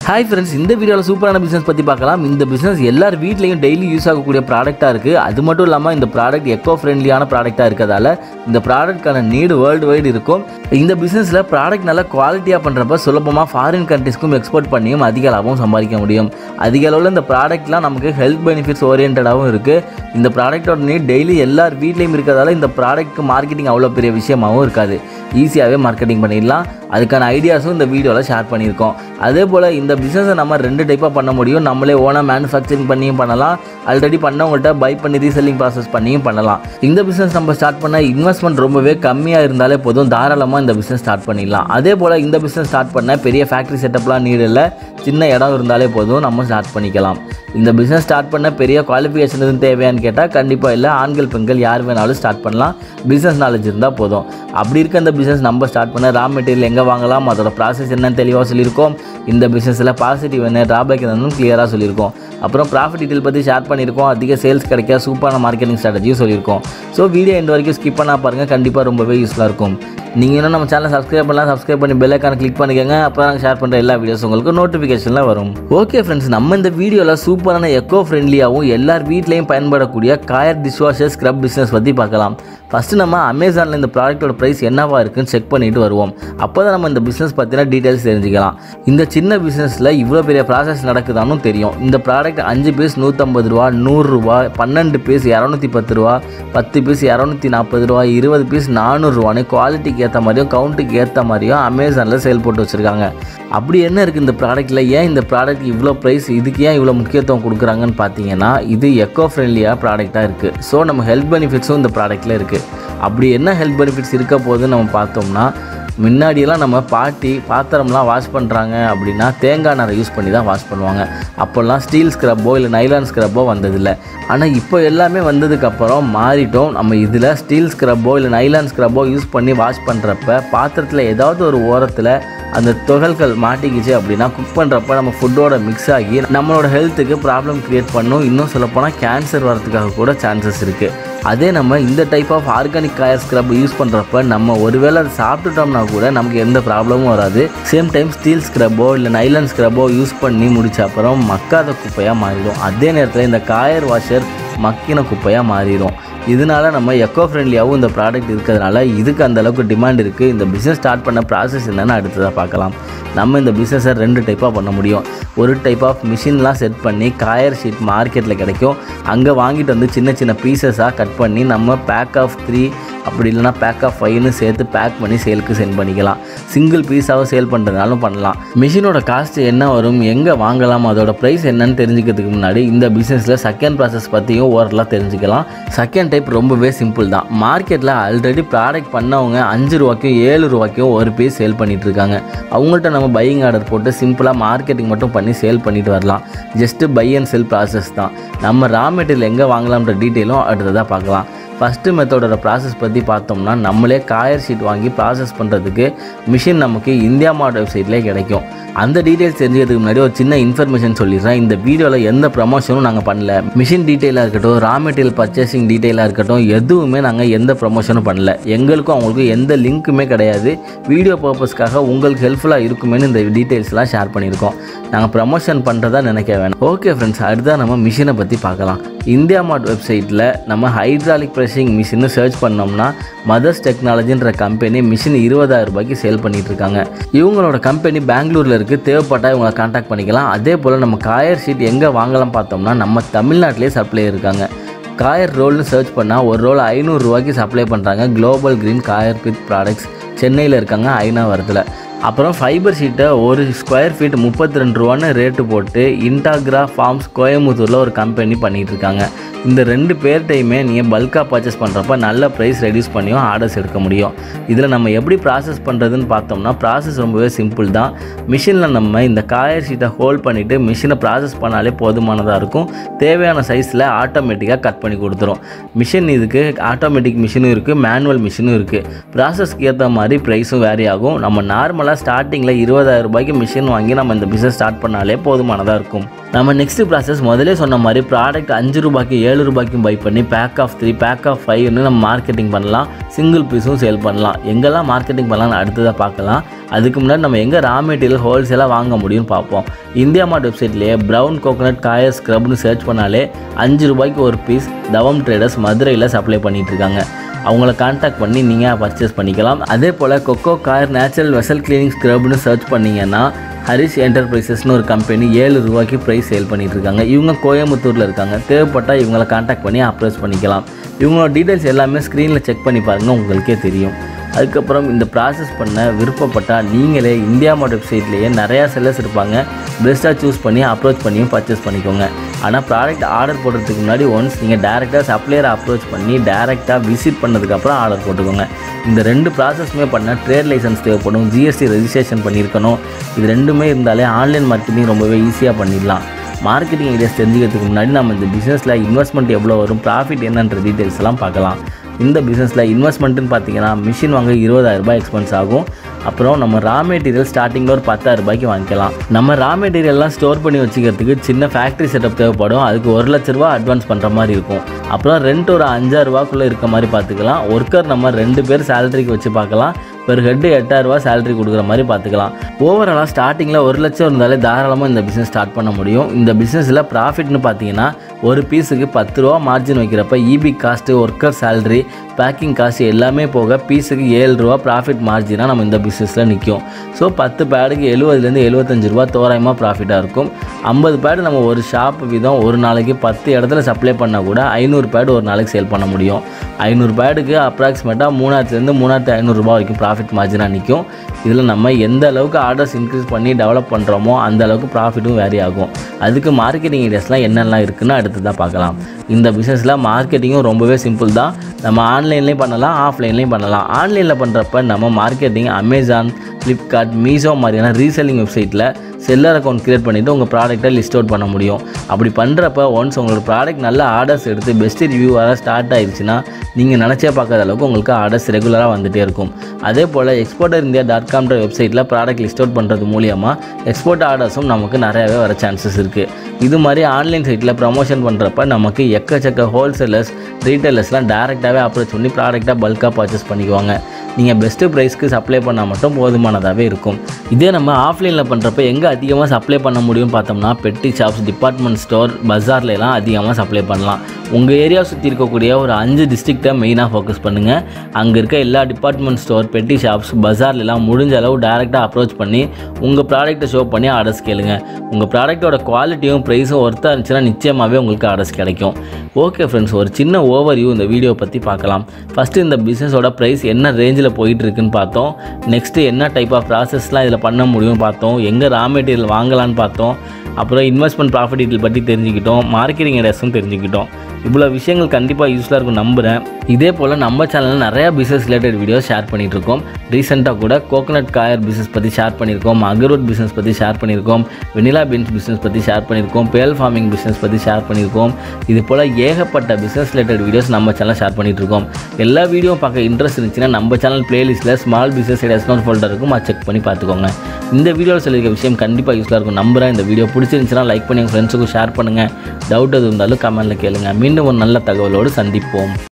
hi friends இந்த வீடியோவில் சூப்பரான பிஸ்னஸ் பற்றி பார்க்கலாம் இந்த பிஸ்னஸ் எல்லார் வீட்லேயும் டெய்லி யூஸ் ஆகக்கூடிய ப்ராடக்ட்டாக இருக்குது அது மட்டும் இல்லாமல் இந்த ப்ராடக்ட் எக்கோ ஃப்ரெண்ட்லியான ப்ராடக்ட்டாக இருக்கிறதால இந்த ப்ராடக்ட்கான நீடு வேர்ல்டு வைடு இருக்கும் இந்த பிஸ்னஸில் ப்ராடக்ட் நல்லா குவாலிட்டியாக பண்ணுறப்ப சுலபமாக ஃபாரின் கண்ட்ரிஸ்க்கும் எக்ஸ்போர்ட் பண்ணியும் அதிக லாபம் சம்பாதிக்க முடியும் அதிக அளவில் இந்த ப்ராடக்ட்லாம் நமக்கு ஹெல்த் பெனிஃபிட்ஸ் ஓரியன்டாகவும் இருக்குது இந்த ப்ராடக்ட்டோட நீட் டெய்லி எல்லார் வீட்லேயும் இருக்கிறதால இந்த ப்ராடக்ட்க்கு மார்க்கெட்டிங் அவ்வளோ பெரிய விஷயமாகவும் இருக்காது ஈஸியாகவே மார்க்கெட்டிங் பண்ணிடலாம் அதுக்கான ஐடியாஸும் இந்த வீடியோவில் ஷேர் பண்ணியிருக்கோம் அதே போல் இந்த பிஸ்னஸை நம்ம ரெண்டு டைப்பாக பண்ண முடியும் நம்மளே ஓனாக மேனுஃபேக்சரிங் பண்ணியும் பண்ணலாம் ஆல்ரெடி பண்ணவங்கள்ட்ட பை பண்ணி ரீசெல்லிங் ப்ராசஸ் பண்ணியும் பண்ணலாம் இந்த பிஸ்னஸ் நம்ம ஸ்டார்ட் பண்ண இன்வெஸ்ட்மெண்ட் ரொம்பவே கம்மியாக இருந்தாலே போதும் தாராளமாக இந்த பிஸ்னஸ் ஸ்டார்ட் பண்ணிடலாம் அதே போல் இந்த பிஸ்னஸ் ஸ்டார்ட் பண்ண பெரிய ஃபேக்ட்ரி செட்டப்லாம் நீடு இல்லை சின்ன இடம் இருந்தாலே போதும் நம்ம ஸ்டார்ட் பண்ணிக்கலாம் இந்த பிஸ்னஸ் ஸ்டார்ட் பண்ண பெரிய குவாலிஃபிகேஷன் எதுவும் தேவையான்னு கேட்டால் கண்டிப்பாக இல்லை ஆண்கள் பெண்கள் யார் வேணாலும் ஸ்டார்ட் பண்ணலாம் பிஸ்னஸ் நாலேஜ் இருந்தால் போதும் அப்படி இருக்க இந்த பிஸ்னஸ் நம்ம ஸ்டார்ட் பண்ண ரா மெட்டீரியல் எங்கே வாங்கலாம் அதோட ப்ராசஸ் என்னன்னு தெளிவாக சொல்லியிருக்கோம் இந்த பிஸ்னஸில் பாசிட்டிவ் என்ன ட்ராபேக் என்னன்னு கிளியராக சொல்லியிருக்கோம் அப்புறம் ப்ராஃபிட் டீட்டெயில் பற்றி ஷேர் பண்ணியிருக்கோம் அதிக சேல்ஸ் கிடைக்க சூப்பரான மார்க்கெட்டிங் ஸ்ட்ராட்டஜியும் சொல்லியிருக்கோம் ஸோ வீடியோ எண்ட் வரைக்கும் ஸ்கிப் பண்ணா பாருங்கள் கண்டிப்பாக ரொம்பவே யூஸ்ஃபுல்லாக இருக்கும் நீங்கள் இன்னும் நம்ம சேனலை சப்ஸ்கிரைப் பண்ணலாம் சப்ஸ்கிரைப் பண்ணி பெல் ஐக்கான கிளிக் பண்ணிக்கோங்க அப்போ நாங்கள் ஷேர் பண்ணுற எல்லா வீடியோஸ் உங்களுக்கு நோட்டிஃபிகேஷனில் வரும் ஓகே ஃப்ரெண்ட்ஸ் நம்ம இந்த வீடியோவில் சூப்பரான எக்கோ ஃப்ரெண்ட்லியாகவும் எல்லார் வீட்லேயும் பயன்படக்கூடிய காயர் டிஷ்வாஷர் ஸ்க்ரப் பிஸ்னஸ் பற்றி பார்க்கலாம் ஃபஸ்ட்டு நம்ம அமேசானில் இந்த ப்ராடக்ட்டோட ப்ரைஸ் என்னவா இருக்குன்னு செக் பண்ணிட்டு வருவோம் அப்போ தான் நம்ம இந்த பிஸ்னஸ் பற்றின டீட்டெயில்ஸ் தெரிஞ்சுக்கலாம் இந்த சின்ன பிஸ்னஸில் இவ்வளோ பெரிய ப்ராசஸ் நடக்குதான்னு தெரியும் இந்த ப்ராடக்ட் அஞ்சு பீஸ் நூற்றம்பது ரூபா நூறுரூவா பன்னெண்டு பீஸ் இரநூத்தி பத்து ரூபா பத்து பீஸ் இரநூத்தி நாற்பது ரூபா இருபது பீஸ் நானூறுரூவான்னு குவாலிட்டிக்கு ஏற்ற மாதிரியும் கவுண்ட்டுக்கு ஏற்ற மாதிரியும் அமேசானில் சேல் போட்டு வச்சுருக்காங்க அப்படி என்ன இருக்குது இந்த ப்ராடக்ட்டில் ஏன் இந்த ப்ராடக்ட் இவ்வளோ ப்ரைஸ் இதுக்கு ஏன் இவ்வளோ முக்கியத்துவம் கொடுக்குறாங்கன்னு பார்த்தீங்கன்னா இது எக்கோ ஃப்ரெண்ட்லியாக ப்ராடக்டாக இருக்குது ஸோ நம்ம ஹெல்த் பெனிஃபிட்ஸும் இந்த ப்ராடக்ட்டில் இருக்குது அப்படி என்ன ஹெல்த் பெனிஃபிட்ஸ் இருக்க போகுதுன்னு நம்ம பார்த்தோம்னா முன்னாடியெல்லாம் நம்ம பாட்டி பாத்திரம்லாம் வாஷ் பண்ணுறாங்க அப்படின்னா தேங்காய் நாரை யூஸ் பண்ணி தான் வாஷ் பண்ணுவாங்க அப்போல்லாம் ஸ்டீல் ஸ்க்ரப்போ இல்லை நைலான் ஸ்க்ரப்போ வந்ததில்லை ஆனால் இப்போ எல்லாமே வந்ததுக்கப்புறம் மாறிட்டோம் நம்ம இதில் ஸ்டீல் ஸ்க்ரப்போ இல்லை நைலான் ஸ்க்ரப்போ யூஸ் பண்ணி வாஷ் பண்ணுறப்ப பாத்திரத்தில் ஏதாவது ஒரு ஓரத்தில் அந்த துகள்கள் மாட்டிக்கிச்சு அப்படின்னா குக் பண்ணுறப்ப நம்ம ஃபுட்டோட மிக்ஸ் ஆகி நம்மளோட ஹெல்த்துக்கு ப்ராப்ளம் க்ரியேட் பண்ணும் இன்னும் சொல்லப்போனால் கேன்சர் வரதுக்காக கூட சான்சஸ் இருக்குது அதே நம்ம இந்த type of organic coir scrub use பண்ணுறப்ப நம்ம ஒருவேளை அதை சாப்பிட்டுட்டோம்னா கூட நமக்கு எந்த ப்ராப்ளமும் வராது சேம் டைம் ஸ்டீல் ஸ்க்ரப்போ இல்லை நைலன் ஸ்க்ரப்போ யூஸ் பண்ணி முடிச்ச அப்புறம் மக்காத குப்பையாக மாறிடும் அதே நேரத்தில் இந்த காயர் வாஷர் மக்கின குப்பையாக மாறிடும் இதனால நம்ம எக்கோ ஃப்ரெண்ட்லியாகவும் இந்த ப்ராடக்ட் இருக்கிறதுனால இதுக்கு அந்த அளவுக்கு டிமாண்ட் இருக்குது இந்த பிஸ்னஸ் ஸ்டார்ட் பண்ண ப்ராசஸ் என்னென்னு அடுத்ததாக பார்க்கலாம் நம்ம இந்த பிஸ்னஸை ரெண்டு டைப்பாக பண்ண முடியும் ஒரு டைப் ஆஃப் மிஷின்லாம் செட் பண்ணி காயர் ஷீட் மார்க்கெட்டில் கிடைக்கும் அங்கே வாங்கிட்டு வந்து சின்ன சின்ன பீசஸாக கட் பண்ணி நம்ம பேக் ஆஃப் த்ரீ அப்படி இல்லைனா பேக் ஆஃப் ஃபைவ்னு சேர்த்து பேக் பண்ணி சேலுக்கு சென்ட் பண்ணிக்கலாம் சிங்கிள் பீஸாகவும் சேல் பண்ணுறதுனாலும் பண்ணலாம் மிஷினோட காஸ்ட் என்ன வரும் எங்கே வாங்கலாம் அதோட ப்ரைஸ் என்னன்னு தெரிஞ்சுக்கிறதுக்கு முன்னாடி இந்த பிஸ்னஸில் செகண்ட் ப்ராசஸ் பற்றியும் ஓரலாக தெரிஞ்சுக்கலாம் செகண்ட் டைப் ரொம்பவே சிம்பிள் தான் மார்க்கெட்டில் ஆல்ரெடி ப்ராடக்ட் பண்ணவங்க அஞ்சு ரூபாய்க்கும் ஏழு ரூபாய்க்கும் ஒரு பீஸ் சேல் பண்ணிட்டு இருக்காங்க அவங்கள்ட்ட நம்ம பையிங் ஆர்டர் போட்டு சிம்பிளாக மார்க்கெட்டிங் மட்டும் பண்ணி சேல் பண்ணிட்டு வரலாம் just buy and sell process தான் நம்ம ரா மெட்டீரியல் எங்கே வாங்கலாம்ன்ற டீட்டெயிலும் அடுத்ததாக பார்க்கலாம் ஃபஸ்ட்டு மெத்தடோட ப்ராசஸ் பற்றி பார்த்தோம்னா நம்மளே காயர் ஷீட் வாங்கி ப்ராசஸ் பண்ணுறதுக்கு மிஷின் நமக்கு இந்தியா மார்ட் வெப்சைட்லேயே கிடைக்கும் அந்த டீட்டெயில்ஸ் தெரிஞ்சுக்கிறதுக்கு முன்னாடி ஒரு சின்ன இன்ஃபர்மேஷன் சொல்லிடுறேன் இந்த வீடியோவில் எந்த ப்ரமோஷனும் நாங்கள் பண்ணல மிஷின் டீட்டெயிலாக இருக்கட்டும் ரா மெட்டீரியல் பர்ச்சேசிங் டீட்டெயிலாக இருக்கட்டும் எதுவுமே நாங்கள் எந்த ப்ரமோஷனும் பண்ணல எங்களுக்கும் அவங்களுக்கும் எந்த லிங்க்குமே கிடையாது வீடியோ பர்பஸ்க்காக உங்களுக்கு ஹெல்ப்ஃபுல்லாக இருக்குமேனு இந்த டீட்டெயில்ஸ்லாம் ஷேர் பண்ணியிருக்கோம் நாங்கள் ப்ரமோஷன் பண்ணுறதா நினைக்க வேணாம் ஓகே ஃப்ரெண்ட்ஸ் அடுத்தா நம்ம மிஷினை பற்றி பார்க்கலாம் இந்தியா மார்ட் வெப்சைட்டில் நம்ம ஹைட்ராலிக் ப்ரெஷிங் மிஷின்னு சர்ச் பண்ணோம்னா மதர்ஸ் டெக்னாலஜின்ற கம்பெனி மிஷின் இருபதாயிரம் ரூபாய்க்கு சேல் பண்ணிட்டு இருக்காங்க இவங்களோட கம்பெனி பெங்களூரில் இருக்குது தேவைப்பட்டால் இவங்களை காண்டாக்ட் பண்ணிக்கலாம் அதே போல் நம்ம காயர் ஷீட் எங்கே வாங்கலாம் பார்த்தோம்னா நம்ம தமிழ்நாட்டிலே சப்ளை இருக்காங்க காயர் ரோல்னு சர்ச் பண்ணால் ஒரு ரோல் ஐநூறுரூவாய்க்கு சப்ளை பண்ணுறாங்க global green coir pith products சென்னையில் இருக்காங்க ஐநாவரத்தில் அப்புறம் ஃபைபர் ஷீட்டை ஒரு ஸ்கொயர் ஃபீட் முப்பத்தி ரெண்டு ரூபான்னு ரேட்டு போட்டு இன்டாகிரா ஃபார்ம்ஸ் கோயம்புத்தூரில் ஒரு கம்பெனி பண்ணிகிட்டு இருக்காங்க இந்த ரெண்டு பேர்ட்டையுமே நீங்கள் பல்காக பர்ச்சேஸ் பண்ணுறப்ப நல்ல ப்ரைஸ் ரெடியூஸ் பண்ணியும் ஆர்டர்ஸ் எடுக்க முடியும் இதில் நம்ம எப்படி ப்ராசஸ் பண்ணுறதுன்னு பார்த்தோம்னா ப்ராசஸ் ரொம்பவே சிம்பிள் தான் மிஷினில் நம்ம இந்த காயர் ஷீட்டை ஹோல்ட் பண்ணிவிட்டு மிஷினை ப்ராசஸ் பண்ணாலே போதுமானதாக இருக்கும் தேவையான சைஸில் ஆட்டோமேட்டிக்காக கட் பண்ணி கொடுத்துரும் மிஷின் இதுக்கு ஆட்டோமேட்டிக் மிஷினும் இருக்குது மேனுவல் மிஷினும் இருக்குது ப்ராசஸ்க்கு ஏற்ற மாதிரி ப்ரைஸும் வேரி ஆகும் நம்ம நார்மலாக ஓவராலாக ஸ்டார்டிங்கில் இருபதாயிரம் ரூபாய்க்கு மிஷின் வாங்கி நம்ம இந்த பிஸ்னஸ் ஸ்டார்ட் பண்ணாலே போதுமானதாக இருக்கும் நம்ம நெக்ஸ்ட் ப்ராசஸ் முதலே சொன்ன மாதிரி ப்ராடக்ட் அஞ்சு ரூபாய்க்கு ஏழு ரூபாய்க்கும் பை பண்ணி pack of three pack of ஃபைவ்னு நம்ம மார்க்கெட்டிங் பண்ணலாம் சிங்கிள் பீஸும் சேல் பண்ணலாம் எங்கெல்லாம் மார்க்கெட்டிங் பண்ணலாம்னு அடுத்ததாக பார்க்கலாம் அதுக்கு முன்னாடி நம்ம எங்கே ரா மெட்டீரியல் ஹோல்சேலாக வாங்க முடியும்னு பார்ப்போம் இந்தியா மார்ட் வெப்சைட்லேயே ப்ரௌன் கோகோனட் காயர் ஸ்க்ரப்னு சர்ச் பண்ணாலே அஞ்சு ரூபாய்க்கு ஒரு பீஸ் தவம் ட்ரேடர்ஸ் மதுரையில் சப்ளை பண்ணிட்டு இருக்காங்க அவங்கள காண்டாக்ட் பண்ணி நீங்கள் பர்ச்சேஸ் பண்ணிக்கலாம் அதே போல் coco coir natural vessel cleaning ஸ்க்ரப்னு சர்ச் பண்ணீங்கன்னா ஹரிஷ் என்டர்பிரைசஸ்னு ஒரு கம்பெனி ஏழு ரூபாய்க்கு ப்ரைஸ் சேல் பண்ணிட்டு இருக்காங்க இவங்க கோயம்புத்தூரில் இருக்காங்க தேவைப்பட்டால் இவங்களை காண்டாக்ட் பண்ணி அப்ரோச் பண்ணிக்கலாம் இவங்களோட டீட்டெயில்ஸ் எல்லாமே ஸ்க்ரீனில் செக் பண்ணி பாருங்கள் உங்களுக்கே தெரியும் அதுக்கப்புறம் இந்த ப்ராசஸ் பண்ண விருப்பப்பட்டால் நீங்களே இந்தியா மார்ட் வெப்சைட்லேயே நிறையா செல்லர்ஸ் இருப்பாங்க பெஸ்ட்டாக சூஸ் பண்ணி அப்ரோச் பண்ணியும் பர்ச்சேஸ் பண்ணிக்கோங்க ஆனால் ப்ராடக்ட் ஆர்டர் போடுறதுக்கு முன்னாடி ஒன்ஸ் நீங்கள் டேரெக்டாக சப்ளையரை அப்ரோச் பண்ணி டேரெக்டாக விசிட் பண்ணதுக்கப்புறம் ஆர்டர் போட்டுக்கோங்க இந்த ரெண்டு ப்ராசஸுமே பண்ண ட்ரேட் லைசன்ஸ் தேவைப்படும் ஜிஎஸ்டி ரெஜிஸ்ட்ரேஷன் பண்ணியிருக்கணும் இது ரெண்டுமே இருந்தாலே ஆன்லைன் மார்க்கெட்டிங் ரொம்பவே ஈஸியாக பண்ணிடலாம் மார்க்கெட்டிங் ஐடியாஸ் தெரிஞ்சுக்கிறதுக்கு முன்னாடி நம்ம இந்த பிஸ்னஸில் இன்வெஸ்ட்மெண்ட் எவ்வளோ வரும் ப்ராஃபிட் என்னன்ற டீட்டெயில்ஸ் எல்லாம் பார்க்கலாம் இந்த பிஸ்னஸில் இன்வெஸ்ட்மெண்ட்டுன்னு பார்த்தீங்கன்னா மிஷின் வாங்க இருபதாயிரம் ரூபாய் எக்ஸ்பென்ஸ் ஆகும் அப்புறம் நம்ம ரா மெட்டீரியல் ஸ்டார்டிங்கில் ஒரு பத்தாயிரம் ரூபாய்க்கு வாங்கிக்கலாம் நம்ம ரா மெட்டீரியல்லாம் ஸ்டோர் பண்ணி வச்சுக்கிறதுக்கு சின்ன ஃபேக்ட்ரி செட்டப் தேவைப்படும் அதுக்கு ஒரு லட்ச ரூபா அட்வான்ஸ் பண்ணுற மாதிரி இருக்கும் அப்புறம் ரெண்ட் ஒரு அஞ்சாயிரம் ரூபாக்குள்ளே இருக்க மாதிரி பார்த்துக்கலாம் ஒர்க்கர் நம்ம ரெண்டு பேர் சேலரிக்கு வச்சு பார்க்கலாம் பெர் ஹெட்டு எட்டாயிரரூபா சேலரி கொடுக்குற மாதிரி பார்த்துக்கலாம் ஓவராலாக ஸ்டார்டிங்கில் ஒரு லட்சம் இருந்தாலே தாராளமாக இந்த பிஸ்னஸ் ஸ்டார்ட் பண்ண முடியும் இந்த பிஸ்னஸில் ப்ராஃபிட்னு பார்த்தீங்கன்னா ஒரு பீஸுக்கு பத்து ரூபா மார்ஜின் வைக்கிறப்ப EB cost worker salary packing cost எல்லாமே போக பீஸுக்கு ஏழு ரூபா ப்ராஃபிட் மார்ஜினாக நம்ம இந்த பிஸ்னஸில் நிற்கும் ஸோ பத்து பேடுக்கு எழுபதுலேருந்து எழுபத்தஞ்சு ரூபா தோராயமாக ப்ராஃபிட்டாக இருக்கும் ஐம்பது பேடு நம்ம ஒரு ஷாப் வீதம் ஒரு நாளைக்கு பத்து இடத்துல சப்ளை பண்ணால் கூட ஐநூறு பேடு ஒரு நாளைக்கு சேல் பண்ண முடியும் ஐநூறு பேடுக்கு அப்ராக்சிமேட்டாக மூணாயிரத்துலேருந்து மூணாயிரத்து ஐநூறுரூபா வரைக்கும் ப்ராஃபிட் மார்ஜினாக நிற்கும் இதில் நம்ம எந்த அளவுக்கு ஆர்டர்ஸ் இன்க்ரீஸ் பண்ணி டெவலப் பண்ணுறோமோ அந்த அளவுக்கு ப்ராஃபிட்டும் வேரி ஆகும் அதுக்கு மார்க்கெட்டிங் ஐடியாஸ்லாம் என்னெல்லாம் இருக்குன்னு அடுத்ததாக பார்க்கலாம் இந்த பிஸ்னஸில் மார்க்கெட்டிங்கும் ரொம்பவே சிம்பிள் தான் நம்ம ஆன்லைன்லேயும் பண்ணலாம் ஆஃப்லைன்லேயும் பண்ணலாம் ஆன்லைனில் பண்ணுறப்ப நம்ம மார்க்கெட்டிங் அமேசான் ஃப்ளிப்கார்ட் மீஷோ மாதிரியான ரீசெல்லிங் வெப்சைட்டில் செல்லர் அக்கௌண்ட் க்ரியேட் பண்ணிவிட்டு உங்கள் ப்ராடக்ட்டை லிஸ்ட் அவுட் பண்ண முடியும் அப்படி பண்ணுறப்ப ஒன்ஸ் உங்களோட ப்ராடக்ட் நல்ல ஆர்டர்ஸ் எடுத்து பெஸ்ட் ரிவ்யூவாக ஸ்டார்ட் ஆயிடுச்சுன்னா நீங்கள் நினச்சே பார்க்காத அளவுக்கு உங்களுக்கு ஆர்டர்ஸ் ரெகுலராக வந்துகிட்டே இருக்கும் அதே போல் எக்ஸ்போர்ட்டர் இந்தியா டாட் காம்ன்ற வெப்சைட்டில் ப்ராடக்ட் லிஸ்ட் அவுட் பண்ணுறது மூலியமாக எக்ஸ்போர்ட் ஆர்டர்ஸும் நமக்கு நிறையாவே வர சான்சஸ் இருக்குது இது மாதிரி ஆன்லைன் சைட்டில் ப்ரமோஷன் பண்ணுறப்ப நமக்கு எக்கச்சக்க ஹோல்சேலர்ஸ் ரீட்டைலர்ஸ்லாம் டேரெக்டாகவே அப்ரோச் பண்ணி ப்ராடக்டாக பல்காக பர்ச்சேஸ் பண்ணிக்குவாங்க நீங்கள் பெஸ்ட்டு ப்ரைஸ்க்கு சப்ளை பண்ணால் மட்டும் போதுமானதாகவே இருக்கும் இதே நம்ம ஆஃப்லைனில் பண்ணுறப்ப எங்கே அதிகமாக சப்ளை பண்ண முடியும்னு பார்த்தோம்னா பெட்டி ஷாப்ஸ் டிபார்ட்மெண்ட் ஸ்டோர் பஜார்லலாம் அதிகமாக சப்ளை பண்ணலாம் உங்கள் ஏரியா சுற்றி இருக்கக்கூடிய ஒரு அஞ்சு டிஸ்ட்ரிக்டை மெயினாக ஃபோக்கஸ் பண்ணுங்கள் அங்கே இருக்க எல்லா டிபார்ட்மெண்ட் ஸ்டோர் பெட்டி ஷாப்ஸ் பஜார்லலாம் முடிஞ்ச அளவு டேரெக்டாக அப்ரோச் பண்ணி உங்கள் ப்ராடக்ட்டை ஷோ பண்ணி ஆர்டர்ஸ் கேளுங்க உங்கள் ப்ராடக்ட்டோட குவாலிட்டியும் ப்ரைஸும் ஒர்த்தாக இருந்துச்சுன்னா நிச்சயமாகவே உங்களுக்கு ஆர்டர்ஸ் கிடைக்கும் ஓகே ஃப்ரெண்ட்ஸ் ஒரு சின்ன ஓவர்வியூ இந்த வீடியோ பற்றி பார்க்கலாம் ஃபஸ்ட்டு இந்த பிஸ்னஸோட ப்ரைஸ் என்ன ரேஞ்சில் போயிட்டு இருக்குன்னு பார்த்தோம் நெக்ஸ்ட்டு என்ன டைப் ஆஃப் ப்ராசஸ்லாம் இதில் பண்ண முடியும் பார்த்தோம் எங்கே ரா மெட்டீரியல் வாங்கலான்னு பார்த்தோம் அப்புறம் இன்வெஸ்ட்மெண்ட் ப்ராஃபிட் டீட்டெயில் பற்றி தெரிஞ்சுக்கிட்டோம் மார்க்கெட்டிங் ஐடியாஸும் தெரிஞ்சுக்கிட்டோம் இவ்வளோ விஷயங்கள் கண்டிப்பாக யூஸ்ஃபுல்லாக இருக்கும் நம்புகிறேன் இதே போல் நம்ம சேனலில் நிறையா பிஸ்னஸ் ரிலேட்டட் வீடியோஸ் ஷேர் பண்ணிட்டு இருக்கோம் ரீசெண்டாக கூட கோகனட் காயர் பிஸ்னஸ் பற்றி ஷேர் பண்ணியிருக்கோம் அகர்வுட் பிஸ்னஸ் பற்றி ஷேர் பண்ணியிருக்கோம் வெனிலா பீன்ஸ் பிஸ்னஸ் பற்றி ஷேர் பண்ணியிருக்கோம் பேல் ஃபார்மிங் பிஸ்னஸ் பற்றி ஷேர் பண்ணியிருக்கோம் இது போல் ஏகப்பட்ட பிஸ்னஸ் ரிலேட்டட் வீடியோஸ் நம்ம சேனலில் ஷேர் பண்ணிட்டு இருக்கோம் எல்லா வீடியோ பார்க்க இன்ட்ரெஸ்ட் இருந்துச்சுன்னா நம்ம சேனல் பிளேலிஸ்ட்டில் ஸ்மால் பிஸ்னஸ் ஐடியாஸ்னு ஒரு ஃபோல்டர் இருக்கும் அதை செக் பண்ணி பார்த்துக்கோங்க இந்த வீடியோவில் சொல்லியிருக்க விஷயம் கண்டிப்பாக யூஸ்ஃபுல்லாக இருக்கும் நம்புறேன் இந்த வீடியோ பிடிச்சிருந்துச்சுன்னா லைக் பண்ணி உங்கள் ஃப்ரெண்ட்ஸுக்கும் ஷேர் பண்ணுங்கள் டவுட் எது இருந்தாலும் கமெண்ட்டில் கேளுங்க மீண்டும் ஒரு நல்ல தகவலோடு சந்திப்போம்